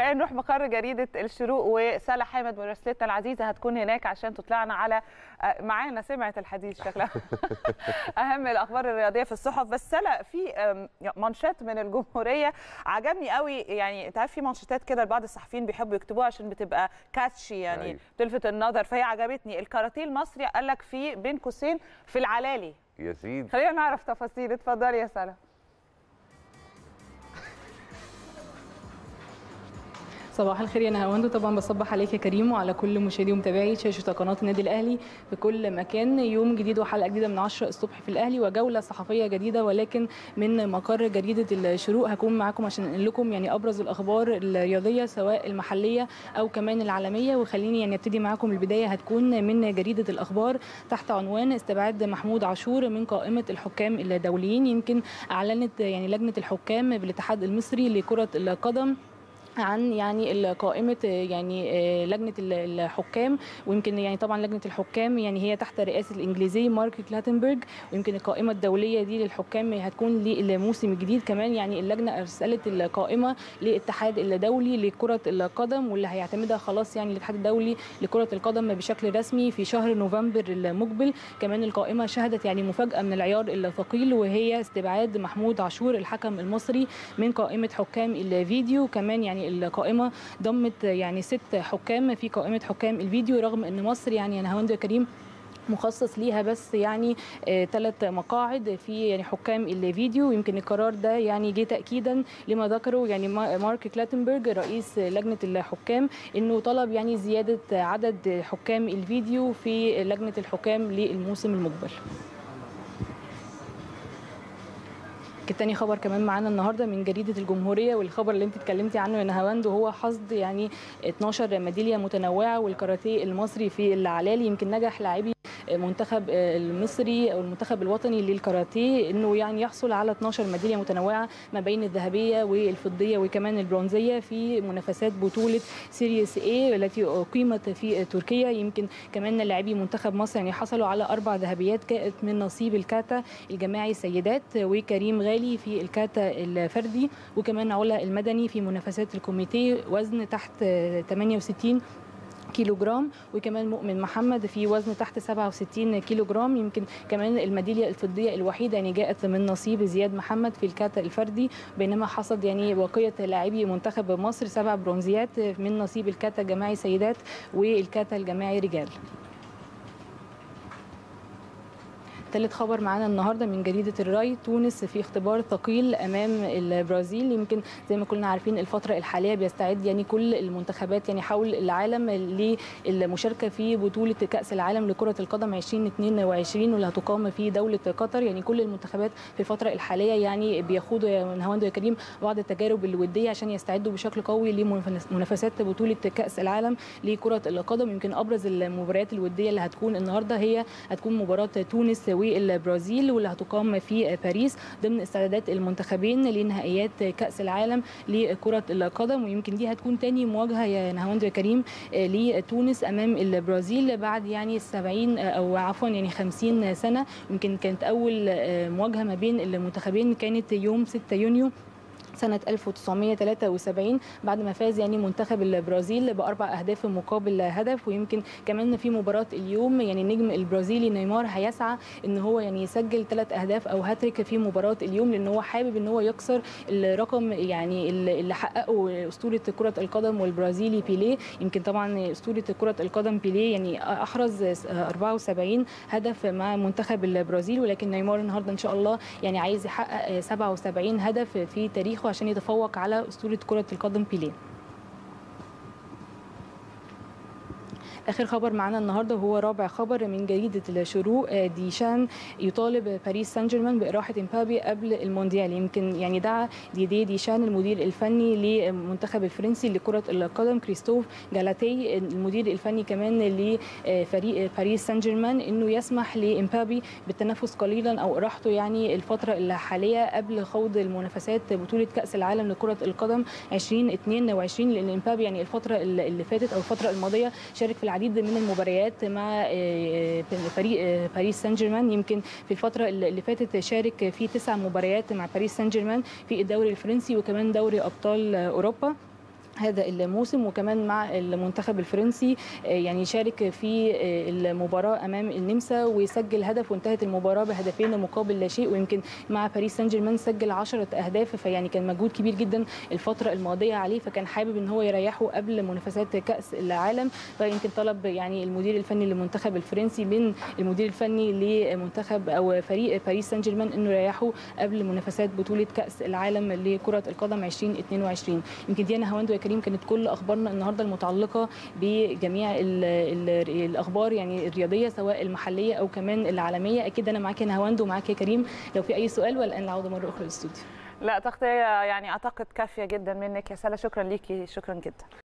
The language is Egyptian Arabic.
الان نروح مقر جريده الشروق وسلا حامد مراسلتنا العزيزه هتكون هناك عشان تطلعنا على معانا سمعت الحديث شكلها اهم الاخبار الرياضيه في الصحف بس سلا في مانشات من الجمهوريه عجبني قوي يعني انت عارف في مانشيتات كده لبعض الصحفيين بيحبوا يكتبوها عشان بتبقى كاتشي يعني أيوة. تلفت النظر فهي عجبتني الكاراتيه المصري قال لك في بين قوسين في العلالي يا سيدي خلينا نعرف تفاصيل اتفضلي يا سلا صباح الخير يا نهاوند طبعا بصبح عليك يا كريم وعلى كل مشاهدي ومتابعي شاشه قناه النادي الاهلي في كل مكان يوم جديد وحلقه جديده من 10 الصبح في الاهلي وجوله صحفيه جديده ولكن من مقر جريده الشروق هكون معاكم عشان انقل لكم يعني ابرز الاخبار الرياضيه سواء المحليه او كمان العالميه وخليني يعني ابتدي معاكم البدايه هتكون من جريده الاخبار تحت عنوان استبعاد محمود عاشور من قائمه الحكام الدوليين يمكن اعلنت يعني لجنه الحكام بالاتحاد المصري لكره القدم عن يعني قائمه يعني لجنه الحكام ويمكن يعني طبعا لجنه الحكام يعني هي تحت رئاسه الانجليزي مارك كلاتنبرج ويمكن القائمه الدوليه دي للحكام هتكون للموسم الجديد كمان يعني اللجنه ارسلت القائمه للاتحاد الدولي لكره القدم واللي هيعتمدها خلاص يعني الاتحاد الدولي لكره القدم بشكل رسمي في شهر نوفمبر المقبل كمان القائمه شهدت يعني مفاجاه من العيار الثقيل وهي استبعاد محمود عاشور الحكم المصري من قائمه حكام الفيديو كمان يعني القائمه ضمت يعني ست حكام في قائمه حكام الفيديو رغم ان مصر يعني انا هوند كريم مخصص ليها بس يعني ثلاث آه مقاعد في يعني حكام الفيديو ويمكن القرار ده يعني جه تاكيدا لما ذكره يعني مارك كلاتنبرج رئيس لجنه الحكام انه طلب يعني زياده عدد حكام الفيديو في لجنه الحكام للموسم المقبل تاني خبر كمان معانا النهارده من جريده الجمهوريه والخبر اللي انت اتكلمتي عنه يا نهاوند وهو حصد يعني 12 ميداليه متنوعه والكاراتيه المصري في العلالي يمكن نجح لاعبي المنتخب المصري او المنتخب الوطني للكاراتيه انه يعني يحصل على 12 ميداليه متنوعه ما بين الذهبيه والفضيه وكمان البرونزيه في منافسات بطوله سيريس اي التي اقيمت في تركيا يمكن كمان لاعبي منتخب مصر يعني حصلوا على اربع ذهبيات كانت من نصيب الكاتا الجماعي سيدات وكريم غالي في الكاتا الفردي وكمان علا المدني في منافسات الكوميتيه وزن تحت 68 كيلو جرام وكمان مؤمن محمد في وزن تحت 67 كيلو جرام يمكن كمان الميداليه الفضيه الوحيده يعني جاءت من نصيب زياد محمد في الكاتا الفردي بينما حصد يعني بقيه لاعبي منتخب مصر سبع برونزيات من نصيب الكاتا الجماعي سيدات والكاتا الجماعي رجال ثالث خبر معانا النهارده من جريده الراي تونس في اختبار ثقيل امام البرازيل يمكن زي ما كلنا عارفين الفتره الحاليه بيستعد يعني كل المنتخبات يعني حول العالم للمشاركه في بطوله كاس العالم لكره القدم 2022 واللي هتقام في دوله قطر يعني كل المنتخبات في الفتره الحاليه يعني بيخوضوا يا نهاوند يا كريم بعض التجارب الوديه عشان يستعدوا بشكل قوي لمنافسات بطوله كاس العالم لكره القدم يمكن ابرز المباريات الوديه اللي هتكون النهارده هي هتكون مباراه تونس والبرازيل واللي هتقام في باريس ضمن استعدادات المنتخبين لنهائيات كاس العالم لكره القدم ويمكن دي هتكون تاني مواجهه يا نهاوند يا كريم لتونس امام البرازيل بعد يعني 70 او عفوا يعني 50 سنه يمكن كانت اول مواجهه ما بين المنتخبين كانت يوم 6 يونيو سنة 1973 بعد ما فاز يعني منتخب البرازيل بأربع أهداف مقابل هدف ويمكن كمان في مباراة اليوم يعني النجم البرازيلي نيمار هيسعى إن هو يعني يسجل ثلاث أهداف أو هاتريك في مباراة اليوم لأن هو حابب إن هو يكسر الرقم يعني اللي حققه أسطورة كرة القدم والبرازيلي بيليه يمكن طبعا أسطورة كرة القدم بيليه يعني أحرز 74 هدف مع منتخب البرازيل ولكن نيمار النهارده إن شاء الله يعني عايز يحقق 77 هدف في تاريخه عشان يتفوق على اسطوره كره القدم بيليه اخر خبر معانا النهارده هو رابع خبر من جريده الشروق ديشان يطالب باريس سان جيرمان باراحه امبابي قبل المونديال يمكن يعني دعا ديدي ديشان المدير الفني للمنتخب الفرنسي لكره القدم كريستوف جالاتي المدير الفني كمان لفريق باريس سان جيرمان انه يسمح لامبابي بالتنفس قليلا او اراحته يعني الفتره الحاليه قبل خوض المنافسات بطوله كاس العالم لكره القدم 2022 لان امبابي يعني الفتره اللي فاتت او الفتره الماضيه شارك في العديد من المباريات مع فريق باريس سان جيرمان يمكن في الفتره اللي فاتت شارك في تسع مباريات مع باريس سان جيرمان في الدوري الفرنسي وكمان دوري ابطال اوروبا هذا الموسم وكمان مع المنتخب الفرنسي يعني شارك في المباراه امام النمسا وسجل هدف وانتهت المباراه بهدفين مقابل لا شيء ويمكن مع باريس سان جيرمان سجل 10 اهداف فيعني كان مجهود كبير جدا الفتره الماضيه عليه فكان حابب ان هو يريحه قبل منافسات كاس العالم فيمكن طلب يعني المدير الفني للمنتخب الفرنسي من المدير الفني لمنتخب او فريق باريس سان جيرمان انه يريحه قبل منافسات بطوله كاس العالم لكره القدم 2022 يمكن ديانا هواندو كريم كانت كل اخبارنا النهارده المتعلقه بجميع ال ال الاخبار يعني الرياضيه سواء المحليه او كمان العالميه اكيد انا معاك يا هواند ومعاك يا كريم لو في اي سؤال والان العوده مره اخرى للاستوديو لا تغطيه يعني اعتقد كافيه جدا منك يا سلا شكرا ليكي شكرا جدا